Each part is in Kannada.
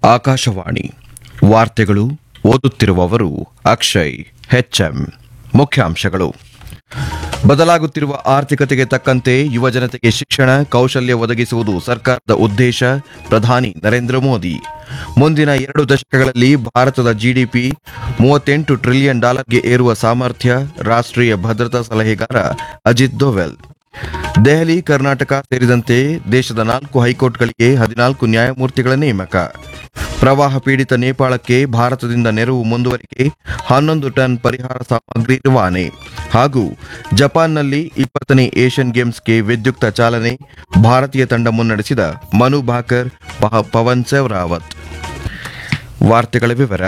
ಆಕಾಶವಾಣಿ ವಾರ್ತೆಗಳು ಓದುತ್ತಿರುವವರು ಅಕ್ಷಯ್ ಹೆಚ್ಎಂ ಮುಖ್ಯಾಂಶಗಳು ಬದಲಾಗುತ್ತಿರುವ ಆರ್ಥಿಕತೆಗೆ ತಕ್ಕಂತೆ ಯುವಜನತೆಗೆ ಶಿಕ್ಷಣ ಕೌಶಲ್ಯ ಒದಗಿಸುವುದು ಸರ್ಕಾರದ ಉದ್ದೇಶ ಪ್ರಧಾನಿ ನರೇಂದ್ರ ಮೋದಿ ಮುಂದಿನ ಎರಡು ದಶಕಗಳಲ್ಲಿ ಭಾರತದ ಜಿಡಿಪಿ ಮೂವತ್ತೆಂಟು ಟ್ರಿಲಿಯನ್ ಡಾಲರ್ಗೆ ಏರುವ ಸಾಮರ್ಥ್ಯ ರಾಷ್ಟ್ರೀಯ ಭದ್ರತಾ ಸಲಹೆಗಾರ ಅಜಿತ್ ದೋವೆಲ್ ದೆಹಲಿ ಕರ್ನಾಟಕ ಸೇರಿದಂತೆ ದೇಶದ ನಾಲ್ಕು ಹೈಕೋರ್ಟ್ಗಳಿಗೆ ಹದಿನಾಲ್ಕು ನ್ಯಾಯಮೂರ್ತಿಗಳ ನೇಮಕ ಪ್ರವಾಹ ಪೀಡಿತ ನೇಪಾಳಕ್ಕೆ ಭಾರತದಿಂದ ನೆರವು ಮುಂದುವರಿಕೆ ಹನ್ನೊಂದು ಟನ್ ಪರಿಹಾರ ಸಾಮಗ್ರಿ ರವಾನೆ ಹಾಗೂ ಜಪಾನ್ನಲ್ಲಿ ಇಪ್ಪತ್ತನೇ ಏಷ್ಯನ್ ಗೇಮ್ಸ್ಗೆ ವಿದ್ಯುಕ್ತ ಚಾಲನೆ ಭಾರತೀಯ ತಂಡ ಮುನ್ನಡೆಸಿದ ಮನು ಭಾಕರ್ ಪಹ- ಪವನ್ ಸೆವ್ರಾವತ್ ವಾರ್ತೆಗಳ ವಿವರ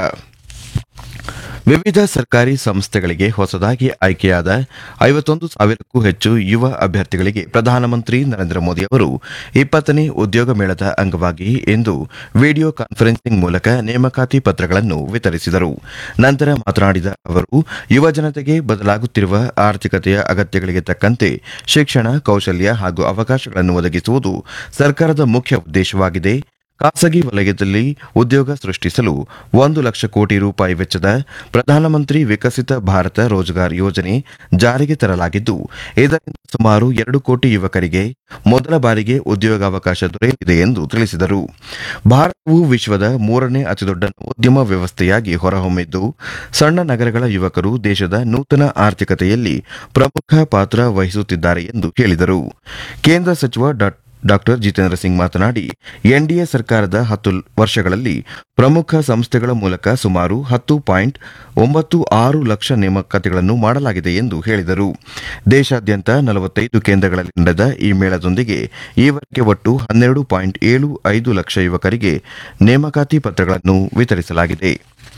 ವಿವಿಧ ಸರ್ಕಾರಿ ಸಂಸ್ಥೆಗಳಿಗೆ ಹೊಸದಾಗಿ ಆಯ್ಕೆಯಾದ ಐವತ್ತೊಂದು ಸಾವಿರಕ್ಕೂ ಹೆಚ್ಚು ಯುವ ಅಭ್ಯರ್ಥಿಗಳಿಗೆ ಪ್ರಧಾನಮಂತ್ರಿ ನರೇಂದ್ರ ಮೋದಿ ಅವರು ಇಪ್ಪತ್ತನೇ ಉದ್ಯೋಗ ಮೇಳದ ಅಂಗವಾಗಿ ಇಂದು ವಿಡಿಯೋ ಕಾನ್ಫರೆನ್ಸಿಂಗ್ ಮೂಲಕ ನೇಮಕಾತಿ ಪತ್ರಗಳನ್ನು ವಿತರಿಸಿದರು ನಂತರ ಮಾತನಾಡಿದ ಅವರು ಯುವ ಜನತೆಗೆ ಬದಲಾಗುತ್ತಿರುವ ಆರ್ಥಿಕತೆಯ ಅಗತ್ಯಗಳಿಗೆ ತಕ್ಕಂತೆ ಶಿಕ್ಷಣ ಕೌಶಲ್ಯ ಹಾಗೂ ಅವಕಾಶಗಳನ್ನು ಒದಗಿಸುವುದು ಸರ್ಕಾರದ ಮುಖ್ಯ ಉದ್ದೇಶವಾಗಿದೆ ಖಾಸಗಿ ವಲಯದಲ್ಲಿ ಉದ್ಯೋಗ ಸೃಷ್ಟಿಸಲು ಒಂದು ಲಕ್ಷ ಕೋಟಿ ರೂಪಾಯಿ ವೆಚ್ಚದ ಪ್ರಧಾನಮಂತ್ರಿ ವಿಕಸಿತ ಭಾರತ ರೋಜ್ಗಾರ್ ಯೋಜನೆ ಜಾರಿಗೆ ತರಲಾಗಿದ್ದು ಇದರಿಂದ ಸುಮಾರು ಎರಡು ಕೋಟಿ ಯುವಕರಿಗೆ ಮೊದಲ ಬಾರಿಗೆ ಉದ್ಯೋಗಾವಕಾಶ ದೊರೆಯಲಿದೆ ಎಂದು ತಿಳಿಸಿದರು ಭಾರತವು ವಿಶ್ವದ ಮೂರನೇ ಅತಿದೊಡ್ಡ ಉದ್ಯಮ ವ್ಯವಸ್ಥೆಯಾಗಿ ಹೊರಹೊಮ್ಮಿದ್ದು ಸಣ್ಣ ನಗರಗಳ ಯುವಕರು ದೇಶದ ನೂತನ ಆರ್ಥಿಕತೆಯಲ್ಲಿ ಪ್ರಮುಖ ಪಾತ್ರ ವಹಿಸುತ್ತಿದ್ದಾರೆ ಎಂದು ಹೇಳಿದರು ಕೇಂದ್ರ ಸಚಿವ ಡಾ ಡಾಕ್ಟರ್ ಜಿತೇಂದ್ರ ಸಿಂಗ್ ಮಾತನಾಡಿ ಎನ್ಡಿಎ ಸರ್ಕಾರದ ಹತ್ತು ವರ್ಷಗಳಲ್ಲಿ ಪ್ರಮುಖ ಸಂಸ್ಥೆಗಳ ಮೂಲಕ ಸುಮಾರು ಹತ್ತು ಪಾಯಿಂಟ್ ಒಂಬತ್ತು ಆರು ಲಕ್ಷ ನೇಮಕಾತಿಗಳನ್ನು ಮಾಡಲಾಗಿದೆ ಎಂದು ಹೇಳಿದರು ದೇಶಾದ್ಯಂತ ನಲವತ್ತೈದು ಕೇಂದ್ರಗಳಲ್ಲಿ ನಡೆದ ಈ ಮೇಳದೊಂದಿಗೆ ಈವರೆಗೆ ಒಟ್ಟು ಹನ್ನೆರಡು ಪಾಯಿಂಟ್ ಏಳು ಐದು ಲಕ್ಷ ಯುವಕರಿಗೆ ನೇಮಕಾತಿ ಪತ್ರಗಳನ್ನು ವಿತರಿಸಲಾಗಿದೆ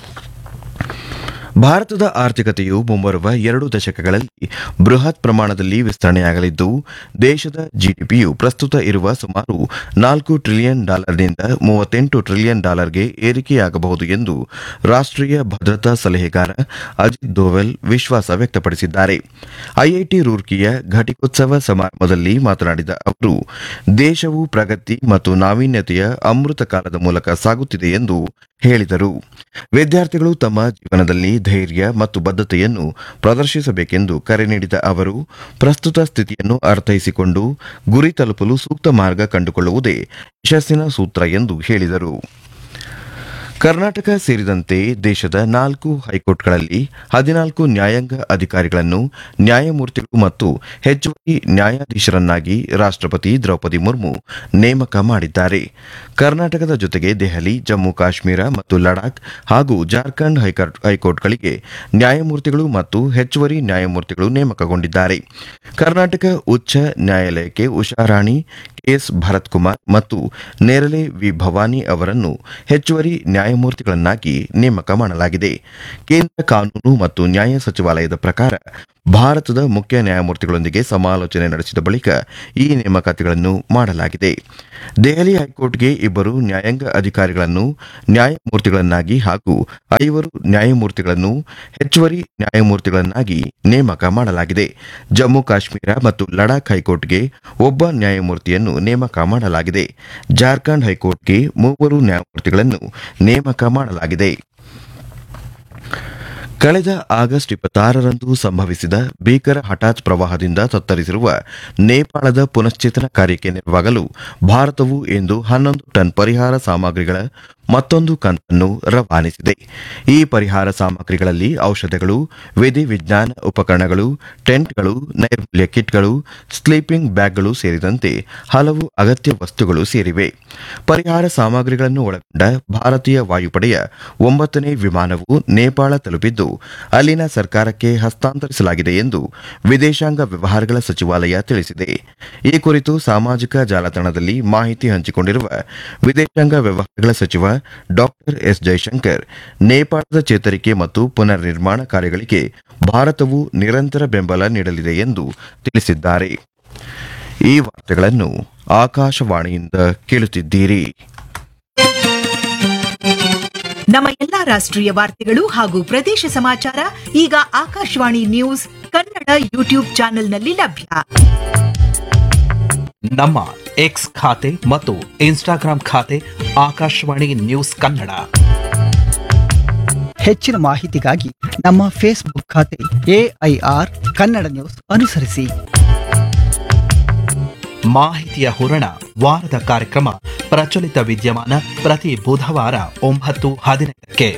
ಭಾರತದ ಆರ್ಥಿಕತೆಯು ಮುಂಬರುವ ಎರಡು ದಶಕಗಳಲ್ಲಿ ಬೃಹತ್ ಪ್ರಮಾಣದಲ್ಲಿ ವಿಸ್ತರಣೆಯಾಗಲಿದ್ದು ದೇಶದ ಜಿಡಿಪಿಯು ಪ್ರಸ್ತುತ ಇರುವ ಸುಮಾರು ನಾಲ್ಕು ಟ್ರಿಲಿಯನ್ ಡಾಲರ್ನಿಂದ ಮೂವತ್ತೆಂಟು ಟ್ರಿಲಿಯನ್ ಡಾಲರ್ಗೆ ಏರಿಕೆಯಾಗಬಹುದು ಎಂದು ರಾಷ್ಟ್ರೀಯ ಭದ್ರತಾ ಸಲಹೆಗಾರ ಅಜಿತ್ ದೋವೆಲ್ ವಿಶ್ವಾಸ ವ್ಯಕ್ತಪಡಿಸಿದ್ದಾರೆ ಐಐಟಿ ರೂರ್ಕಿಯ ಘಟಿಕೋತ್ಸವ ಸಮಾರಂಭದಲ್ಲಿ ಮಾತನಾಡಿದ ಅವರು ದೇಶವು ಪ್ರಗತಿ ಮತ್ತು ನಾವೀನ್ಯತೆಯ ಅಮೃತ ಕಾಲದ ಮೂಲಕ ಸಾಗುತ್ತಿದೆ ಎಂದು ಹೇಳಿದರು ವಿದ್ಯಾರ್ಥಿಗಳು ತಮ್ಮ ಜೀವನದಲ್ಲಿ ಧೈರ್ಯ ಮತ್ತು ಬದ್ಧತೆಯನ್ನು ಪ್ರದರ್ಶಿಸಬೇಕೆಂದು ಕರೆ ನೀಡಿದ ಅವರು ಪ್ರಸ್ತುತ ಸ್ಥಿತಿಯನ್ನು ಅರ್ಥೈಸಿಕೊಂಡು ಗುರಿ ತಲುಪಲು ಸೂಕ್ತ ಮಾರ್ಗ ಕಂಡುಕೊಳ್ಳುವುದೇ ಯಶಸ್ಸಿನ ಸೂತ್ರ ಎಂದು ಹೇಳಿದರು ಕರ್ನಾಟಕ ಸೇರಿದಂತೆ ದೇಶದ ನಾಲ್ಕು ಹೈಕೋರ್ಟ್ಗಳಲ್ಲಿ ಹದಿನಾಲ್ಕು ನ್ಯಾಯಾಂಗ ಅಧಿಕಾರಿಗಳನ್ನು ನ್ಯಾಯಮೂರ್ತಿಗಳು ಮತ್ತು ಹೆಚ್ಚುವರಿ ನ್ಯಾಯಾಧೀಶರನ್ನಾಗಿ ರಾಷ್ಟ್ರಪತಿ ದ್ರೌಪದಿ ಮುರ್ಮು ನೇಮಕ ಮಾಡಿದ್ದಾರೆ ಕರ್ನಾಟಕದ ಜೊತೆಗೆ ದೆಹಲಿ ಜಮ್ಮು ಕಾಶ್ಮೀರ ಮತ್ತು ಲಡಾಖ್ ಹಾಗೂ ಜಾರ್ಖಂಡ್ ಹೈಕೋರ್ಟ್ ಹೈಕೋರ್ಟ್ಗಳಿಗೆ ನ್ಯಾಯಮೂರ್ತಿಗಳು ಮತ್ತು ಹೆಚ್ಚುವರಿ ನ್ಯಾಯಮೂರ್ತಿಗಳು ನೇಮಕಗೊಂಡಿದ್ದಾರೆ ಕರ್ನಾಟಕ ಉಚ್ಚ ನ್ಯಾಯಾಲಯಕ್ಕೆ ಉಷಾರಾಣಿ ಕೆಎಸ್ ಭರತ್ ಕುಮಾರ್ ಮತ್ತು ನೇರಲೆ ವಿ ಭವಾನಿ ಅವರನ್ನು ಹೆಚ್ಚುವರಿ ನ್ಯಾಯಮೂರ್ತಿಗಳನ್ನಾಗಿ ನೇಮಕ ಮಾಡಲಾಗಿದೆ ಕೇಂದ್ರ ಕಾನೂನು ಮತ್ತು ನ್ಯಾಯ ಸಚಿವಾಲಯದ ಪ್ರಕಾರ ಭಾರತದ ಮುಖ್ಯ ನ್ಯಾಯಮೂರ್ತಿಗಳೊಂದಿಗೆ ಸಮಾಲೋಚನೆ ನಡೆಸಿದ ಬಳಿಕ ಈ ನೇಮಕಾತಿಗಳನ್ನು ಮಾಡಲಾಗಿದೆ ದೆಹಲಿ ಹೈಕೋರ್ಟ್ಗೆ ಇಬ್ಬರು ನ್ಯಾಯಾಂಗ ಅಧಿಕಾರಿಗಳನ್ನು ನ್ಯಾಯಮೂರ್ತಿಗಳನ್ನಾಗಿ ಹಾಗೂ ಐವರು ನ್ಯಾಯಮೂರ್ತಿಗಳನ್ನು ಹೆಚ್ಚುವರಿ ನ್ಯಾಯಮೂರ್ತಿಗಳನ್ನಾಗಿ ನೇಮಕ ಮಾಡಲಾಗಿದೆ ಜಮ್ಮು ಕಾಶ್ಮೀರ ಮತ್ತು ಲಡಾಖ್ ಹೈಕೋರ್ಟ್ಗೆ ಒಬ್ಬ ನ್ಯಾಯಮೂರ್ತಿಯನ್ನು ನೇಮಕ ಮಾಡಲಾಗಿದೆ ಜಾರ್ಖಂಡ್ ಹೈಕೋರ್ಟ್ಗೆ ಮೂವರು ನ್ಯಾಯಮೂರ್ತಿಗಳನ್ನು ನೇಮಕ ಮಾಡಲಾಗಿದೆ ಕಳೆದ ಆಗಸ್ಟ್ ಇಪ್ಪತ್ತಾರರಂದು ಸಂಭವಿಸಿದ ಭೀಕರ ಹಠಾತ್ ಪ್ರವಾಹದಿಂದ ತತ್ತರಿಸಿರುವ ನೇಪಾಳದ ಪುನಶ್ಚೇತನ ಕಾರ್ಯಕ್ಕೆ ನೆರವಾಗಲು ಭಾರತವು ಇಂದು ಹನ್ನೊಂದು ಟನ್ ಪರಿಹಾರ ಸಾಮಗ್ರಿಗಳ ಮತ್ತೊಂದು ಕಂತನ್ನು ರವಾನಿಸಿದೆ ಈ ಪರಿಹಾರ ಸಾಮಗ್ರಿಗಳಲ್ಲಿ ಔಷಧಗಳು ವಿಧಿವಿಜ್ಞಾನ ಉಪಕರಣಗಳು ಟೆಂಟ್ಗಳು ನೈರ್ಮಲ್ಯ ಕಿಟ್ಗಳು ಸ್ಲೀಪಿಂಗ್ ಬ್ಯಾಗ್ಗಳು ಸೇರಿದಂತೆ ಹಲವು ಅಗತ್ಯ ವಸ್ತುಗಳು ಸೇರಿವೆ ಪರಿಹಾರ ಸಾಮಗ್ರಿಗಳನ್ನು ಒಳಗೊಂಡ ಭಾರತೀಯ ವಾಯುಪಡೆಯ ಒಂಬತ್ತನೇ ವಿಮಾನವು ನೇಪಾಳ ತಲುಪಿದ್ದು ಅಲ್ಲಿನ ಸರ್ಕಾರಕ್ಕೆ ಹಸ್ತಾಂತರಿಸಲಾಗಿದೆ ಎಂದು ವಿದೇಶಾಂಗ ವ್ಯವಹಾರಗಳ ಸಚಿವಾಲಯ ತಿಳಿಸಿದೆ ಈ ಕುರಿತು ಸಾಮಾಜಿಕ ಜಾಲತಾಣದಲ್ಲಿ ಮಾಹಿತಿ ಹಂಚಿಕೊಂಡಿರುವ ವಿದೇಶಾಂಗ ವ್ಯವಹಾರಗಳ ಸಚಿವ ಡಾಕ್ಟರ್ ಎಸ್ ಜೈಶಂಕರ್ ನೇಪಾಳದ ಚೇತರಿಕೆ ಮತ್ತು ಪುನರ್ ನಿರ್ಮಾಣ ಕಾರ್ಯಗಳಿಗೆ ಭಾರತವು ನಿರಂತರ ಬೆಂಬಲ ನೀಡಲಿದೆ ಎಂದು ತಿಳಿಸಿದ್ದಾರೆ ಈ ವಾರ್ತೆಗಳನ್ನು ಆಕಾಶವಾಣಿಯಿಂದ ಕೇಳುತ್ತಿದ್ದೀರಿ ನಮ್ಮ ಎಲ್ಲಾ ರಾಷ್ಟ್ರೀಯ ವಾರ್ತೆಗಳು ಹಾಗೂ ಪ್ರದೇಶ ಸಮಾಚಾರ ಈಗ ಆಕಾಶವಾಣಿ ನ್ಯೂಸ್ ಕನ್ನಡ ಯೂಟ್ಯೂಬ್ ಚಾನೆಲ್ನಲ್ಲಿ ಲಭ್ಯ ನಮ್ಮ ಎಕ್ಸ್ ಖಾತೆ ಮತ್ತು ಇನ್ಸ್ಟಾಗ್ರಾಂ ಖಾತೆ ಆಕಾಶವಾಣಿ ನ್ಯೂಸ್ ಕನ್ನಡ ಹೆಚ್ಚಿನ ಮಾಹಿತಿಗಾಗಿ ನಮ್ಮ ಫೇಸ್ಬುಕ್ ಖಾತೆ ಎಐಆರ್ ಕನ್ನಡ ನ್ಯೂಸ್ ಅನುಸರಿಸಿ ಮಾಹಿತಿಯ ಹೂರಣ ವಾರದ ಕಾರ್ಯಕ್ರಮ ಪ್ರಚಲಿತ ವಿದ್ಯಮಾನ ಪ್ರತಿ ಬುಧವಾರ ಒಂಬತ್ತು ಹದಿನೈದಕ್ಕೆ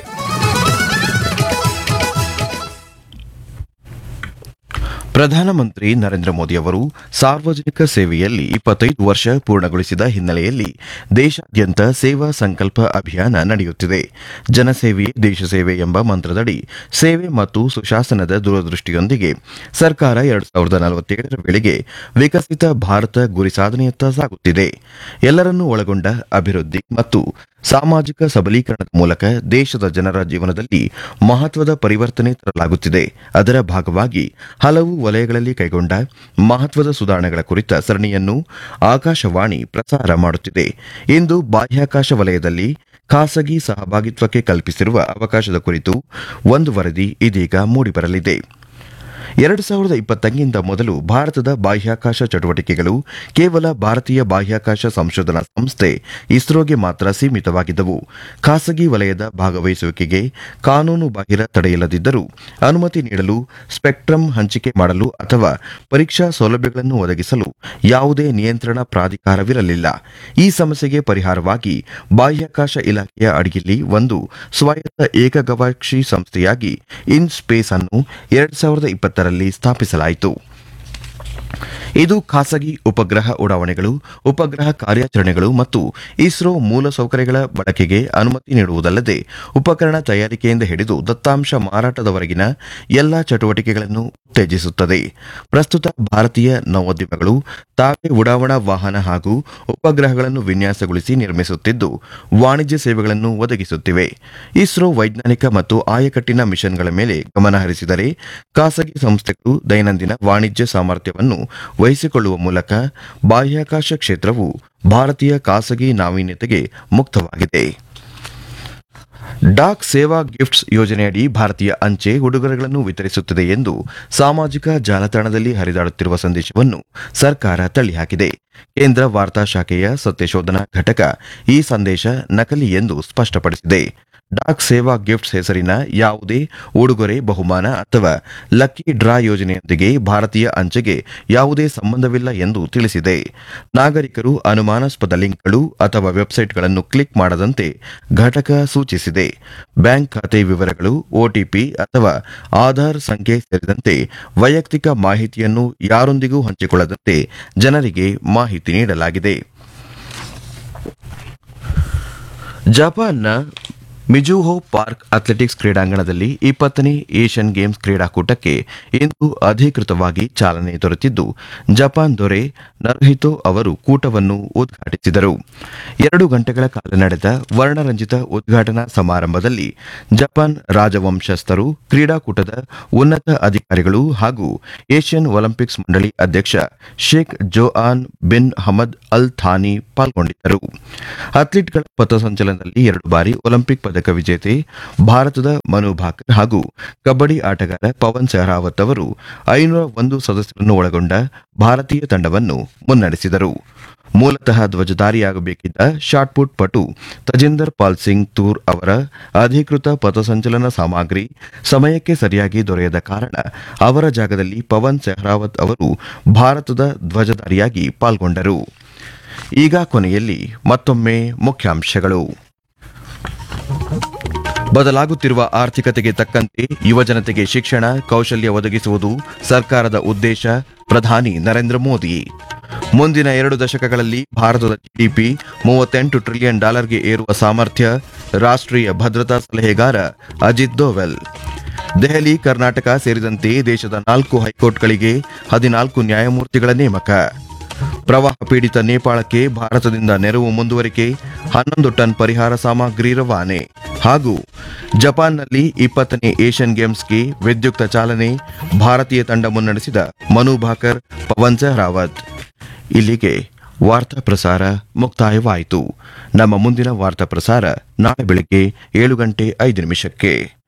ಪ್ರಧಾನಮಂತ್ರಿ ನರೇಂದ್ರ ಮೋದಿ ಅವರು ಸಾರ್ವಜನಿಕ ಸೇವೆಯಲ್ಲಿ ಇಪ್ಪತ್ತೈದು ವರ್ಷ ಪೂರ್ಣಗೊಳಿಸಿದ ಹಿನ್ನೆಲೆಯಲ್ಲಿ ದೇಶಾದ್ಯಂತ ಸೇವಾ ಸಂಕಲ್ಪ ಅಭಿಯಾನ ನಡೆಯುತ್ತಿದೆ ಜನಸೇವೆಯೇ ದೇಶ ಸೇವೆ ಎಂಬ ಮಂತ್ರದಡಿ ಸೇವೆ ಮತ್ತು ಸುಶಾಸನದ ದೂರದೃಷ್ಟಿಯೊಂದಿಗೆ ಸರ್ಕಾರ ಎರಡು ಸಾವಿರದ ನಲವತ್ತೇಳರ ವೇಳೆಗೆ ವಿಕಸಿತ ಭಾರತ ಗುರಿ ಸಾಧನೆಯತ್ತ ಸಾಗುತ್ತಿದೆ ಎಲ್ಲರನ್ನೂ ಒಳಗೊಂಡ ಅಭಿವೃದ್ಧಿ ಮತ್ತು ಸಾಮಾಜಿಕ ಸಬಲೀಕರಣದ ಮೂಲಕ ದೇಶದ ಜನರ ಜೀವನದಲ್ಲಿ ಮಹತ್ವದ ಪರಿವರ್ತನೆ ತರಲಾಗುತ್ತಿದೆ ಅದರ ಭಾಗವಾಗಿ ಹಲವು ವಲಯಗಳಲ್ಲಿ ಕೈಗೊಂಡ ಮಹತ್ವದ ಸುಧಾರಣೆಗಳ ಕುರಿತ ಸರಣಿಯನ್ನು ಆಕಾಶವಾಣಿ ಪ್ರಸಾರ ಮಾಡುತ್ತಿದೆ ಇಂದು ಬಾಹ್ಯಾಕಾಶ ವಲಯದಲ್ಲಿ ಖಾಸಗಿ ಸಹಭಾಗಿತ್ವಕ್ಕೆ ಕಲ್ಪಿಸಿರುವ ಅವಕಾಶದ ಕುರಿತು ಒಂದು ವರದಿ ಇದೀಗ ಮೂಡಿಬರಲಿದೆ ಎರಡು ಸಾವಿರದ ಇಪ್ಪತ್ತಕ್ಕಿಂತ ಮೊದಲು ಭಾರತದ ಬಾಹ್ಯಾಕಾಶ ಚಟುವಟಿಕೆಗಳು ಕೇವಲ ಭಾರತೀಯ ಬಾಹ್ಯಾಕಾಶ ಸಂಶೋಧನಾ ಸಂಸ್ಥೆ ಇಸ್ರೋಗೆ ಮಾತ್ರ ಸೀಮಿತವಾಗಿದ್ದವು ಖಾಸಗಿ ವಲಯದ ಭಾಗವಹಿಸುವಿಕೆಗೆ ಕಾನೂನು ಬಾಹಿರ ತಡೆಯಿಲ್ಲದಿದ್ದರೂ ಅನುಮತಿ ನೀಡಲು ಸ್ಪೆಕ್ಟ್ರಮ್ ಹಂಚಿಕೆ ಮಾಡಲು ಅಥವಾ ಪರೀಕ್ಷಾ ಸೌಲಭ್ಯಗಳನ್ನು ಒದಗಿಸಲು ಯಾವುದೇ ನಿಯಂತ್ರಣ ಪ್ರಾಧಿಕಾರವಿರಲಿಲ್ಲ ಈ ಸಮಸ್ಯೆಗೆ ಪರಿಹಾರವಾಗಿ ಬಾಹ್ಯಾಕಾಶ ಇಲಾಖೆಯ ಅಡಿಯಲ್ಲಿ ಒಂದು ಸ್ವಾಯತ್ತ ಏಕಗವಾಕ್ಷಿ ಸಂಸ್ಥೆಯಾಗಿ ಇನ್ ಸ್ಪೇಸ್ ಅನ್ನು ಎರಡ್ ಸಾವಿರದ ಇಪ್ಪತ್ತರಲ್ಲಿ ಸ್ಥಾಪಿಸಲಾಯಿತು ಇದು ಖಾಸಗಿ ಉಪಗ್ರಹ ಉಡಾವಣೆಗಳು ಉಪಗ್ರಹ ಕಾರ್ಯಾಚರಣೆಗಳು ಮತ್ತು ಇಸ್ರೋ ಮೂಲಸೌಕರ್ಯಗಳ ಬಳಕೆಗೆ ಅನುಮತಿ ನೀಡುವುದಲ್ಲದೆ ಉಪಕರಣ ತಯಾರಿಕೆಯಿಂದ ಹಿಡಿದು ದತ್ತಾಂಶ ಮಾರಾಟದವರೆಗಿನ ಎಲ್ಲಾ ಚಟುವಟಿಕೆಗಳನ್ನು ಉತ್ತೇಜಿಸುತ್ತದೆ ಪ್ರಸ್ತುತ ಭಾರತೀಯ ನವೋದ್ಯಮಗಳು ತಾವೇ ಉಡಾವಣಾ ವಾಹನ ಹಾಗೂ ಉಪಗ್ರಹಗಳನ್ನು ವಿನ್ಯಾಸಗೊಳಿಸಿ ನಿರ್ಮಿಸುತ್ತಿದ್ದು ವಾಣಿಜ್ಯ ಸೇವೆಗಳನ್ನು ಒದಗಿಸುತ್ತಿವೆ ಇಸ್ರೋ ವೈಜ್ಞಾನಿಕ ಮತ್ತು ಆಯಕಟ್ಟಿನ ಮಿಷನ್ಗಳ ಮೇಲೆ ಗಮನ ಹರಿಸಿದರೆ ಖಾಸಗಿ ಸಂಸ್ಥೆಗಳು ದೈನಂದಿನ ವಾಣಿಜ್ಯ ಸಾಮರ್ಥ್ಯವನ್ನು ವಹಿಸಿಕೊಳ್ಳುವ ಮೂಲಕ ಬಾಹ್ಯಾಕಾಶ ಕ್ಷೇತ್ರವು ಭಾರತೀಯ ಖಾಸಗಿ ನಾವೀನ್ಯತೆಗೆ ಮುಕ್ತವಾಗಿದೆ ಡಾಕ್ ಸೇವಾ ಗಿಫ್ಟ್ಸ್ ಯೋಜನೆಯಡಿ ಭಾರತೀಯ ಅಂಚೆ ಉಡುಗೊರೆಗಳನ್ನು ವಿತರಿಸುತ್ತದೆ ಎಂದು ಸಾಮಾಜಿಕ ಜಾಲತಾಣದಲ್ಲಿ ಹರಿದಾಡುತ್ತಿರುವ ಸಂದೇಶವನ್ನು ಸರ್ಕಾರ ತಳ್ಳಿಹಾಕಿದೆ ಕೇಂದ್ರ ವಾರ್ತಾ ಶಾಖೆಯ ಸತ್ಯಶೋಧನಾ ಘಟಕ ಈ ಸಂದೇಶ ನಕಲಿ ಎಂದು ಸ್ಪಷ್ಟಪಡಿಸಿದೆ ಡಾಕ್ ಸೇವಾ ಗಿಫ್ಟ್ಸ್ ಹೆಸರಿನ ಯಾವುದೇ ಉಡುಗೊರೆ ಬಹುಮಾನ ಅಥವಾ ಲಕ್ಕಿ ಡ್ರಾ ಯೋಜನೆಯೊಂದಿಗೆ ಭಾರತೀಯ ಅಂಚೆಗೆ ಯಾವುದೇ ಸಂಬಂಧವಿಲ್ಲ ಎಂದು ತಿಳಿಸಿದೆ ನಾಗರಿಕರು ಅನುಮಾನಾಸ್ಪದ ಲಿಂಕ್ಗಳು ಅಥವಾ ವೆಬ್ಸೈಟ್ಗಳನ್ನು ಕ್ಲಿಕ್ ಮಾಡದಂತೆ ಘಟಕ ಸೂಚಿಸಿದೆ ಬ್ಯಾಂಕ್ ಖಾತೆ ವಿವರಗಳು ಒಟಿಪಿ ಅಥವಾ ಆಧಾರ್ ಸಂಖ್ಯೆ ಸೇರಿದಂತೆ ವೈಯಕ್ತಿಕ ಮಾಹಿತಿಯನ್ನು ಯಾರೊಂದಿಗೂ ಹಂಚಿಕೊಳ್ಳದಂತೆ ಜನರಿಗೆ ಮಾಹಿತಿ ನೀಡಲಾಗಿದೆ ಜಪಾನ್ನ ಮಿಜುಹೋ ಪಾರ್ಕ್ ಅಥ್ಲೆಟಿಕ್ಸ್ ಕ್ರೀಡಾಂಗಣದಲ್ಲಿ ಇಪ್ಪತ್ತನೇ ಏಷ್ಯನ್ ಗೇಮ್ಸ್ ಕ್ರೀಡಾಕೂಟಕ್ಕೆ ಇಂದು ಅಧಿಕೃತವಾಗಿ ಚಾಲನೆ ದೊರೆತಿದ್ದು ಜಪಾನ್ ದೊರೆ ನರುಹಿತೋ ಅವರು ಕೂಟವನ್ನು ಉದ್ಘಾಟಿಸಿದರು ಎರಡು ಗಂಟೆಗಳ ಕಾಲ ನಡೆದ ವರ್ಣರಂಜಿತ ಉದ್ಘಾಟನಾ ಸಮಾರಂಭದಲ್ಲಿ ಜಪಾನ್ ರಾಜವಂಶಸ್ಥರು ಕ್ರೀಡಾಕೂಟದ ಉನ್ನತ ಅಧಿಕಾರಿಗಳು ಹಾಗೂ ಏಷ್ಯನ್ ಒಲಿಂಪಿಕ್ಸ್ ಮಂಡಳಿ ಅಧ್ಯಕ್ಷ Sheikh Joaan bin Hamad al Thani ಪಾಲ್ಗೊಂಡಿದ್ದರು ಅಥ್ಲೀಟ್ಗಳ ಪಥಸಂಚಲನದಲ್ಲಿ ಎರಡು ಬಾರಿ ಒಲಿಂಪಿಕ್ ಪದಕ ವಿಜೇತೆ ಭಾರತದ ಮನು ಭಾಕರ್ ಹಾಗೂ ಕಬಡ್ಡಿ ಆಟಗಾರ ಪವನ್ ಸೆಹರಾವತ್ ಅವರು ಐನೂರ ಒಂದು ಸದಸ್ಯರನ್ನು ಒಳಗೊಂಡ ಭಾರತೀಯ ತಂಡವನ್ನು ಮುನ್ನಡೆಸಿದರು ಮೂಲತಃ ಧ್ವಜಧಾರಿಯಾಗಬೇಕಿದ್ದ ಶಾಟ್ಪುಟ್ ಪಟು ತಜಿಂದರ್ ಪಾಲ್ ಸಿಂಗ್ ತೂರ್ ಅವರ ಅಧಿಕೃತ ಪಥಸಂಚಲನ ಸಾಮಗ್ರಿ ಸಮಯಕ್ಕೆ ಸರಿಯಾಗಿ ದೊರೆಯದ ಕಾರಣ ಅವರ ಜಾಗದಲ್ಲಿ ಪವನ್ ಸೆಹ್ರಾವತ್ ಅವರು ಭಾರತದ ಧ್ವಜಧಾರಿಯಾಗಿ ಪಾಲ್ಗೊಂಡರು ಈಗ ಕೊನೆಯಲ್ಲಿ ಮತ್ತೊಮ್ಮೆ ಮುಖ್ಯಾಂಶಗಳು ಬದಲಾಗುತ್ತಿರುವ ಆರ್ಥಿಕತೆಗೆ ತಕ್ಕಂತೆ ಯುವಜನತೆಗೆ ಶಿಕ್ಷಣ ಕೌಶಲ್ಯ ಒದಗಿಸುವುದು ಸರ್ಕಾರದ ಉದ್ದೇಶ ಪ್ರಧಾನಿ ನರೇಂದ್ರ ಮೋದಿ ಮುಂದಿನ ಎರಡು ದಶಕಗಳಲ್ಲಿ ಭಾರತದ ಜಿಡಿಪಿ ಮೂವತ್ತೆಂಟು ಟ್ರಿಲಿಯನ್ ಡಾಲರ್ಗೆ ಏರುವ ಸಾಮರ್ಥ್ಯ ರಾಷ್ಟ್ರೀಯ ಭದ್ರತಾ ಸಲಹೆಗಾರ ಅಜಿತ್ ದೋವೆಲ್ ದೆಹಲಿ ಕರ್ನಾಟಕ ಸೇರಿದಂತೆ ದೇಶದ ನಾಲ್ಕು ಹೈಕೋರ್ಟ್ಗಳಿಗೆ ಹದಿನಾಲ್ಕು ನ್ಯಾಯಮೂರ್ತಿಗಳ ನೇಮಕ ಪ್ರವಾಹ ಪೀಡಿತ ನೇಪಾಳಕ್ಕೆ ಭಾರತದಿಂದ ನೆರವು ಮುಂದುವರಿಕೆ ಹನ್ನೊಂದು ಟನ್ ಪರಿಹಾರ ಸಾಮಗ್ರಿ ರವಾನೆ ಹಾಗೂ ಜಪಾನ್ನಲ್ಲಿ ಇಪ್ಪತ್ತನೇ ಏಷ್ಯನ್ ಗೇಮ್ಸ್ಗೆ ವಿದ್ಯುಕ್ತ ಚಾಲನೆ ಭಾರತೀಯ ತಂಡ ಮುನ್ನಡೆಸಿದ ಮನು ಭಾಕರ್ ಪವನ್ ಸೆಹ್ರಾವತ್ ಇಲ್ಲಿಗೆ ವಾರ್ತಾ ಪ್ರಸಾರ ಮುಕ್ತಾಯವಾಯಿತು ನಮ್ಮ ಮುಂದಿನ ವಾರ್ತಾ ಪ್ರಸಾರ ನಾಳೆ ಬೆಳಗ್ಗೆ ಏಳು ಗಂಟೆ ಐದು ನಿಮಿಷಕ್ಕೆ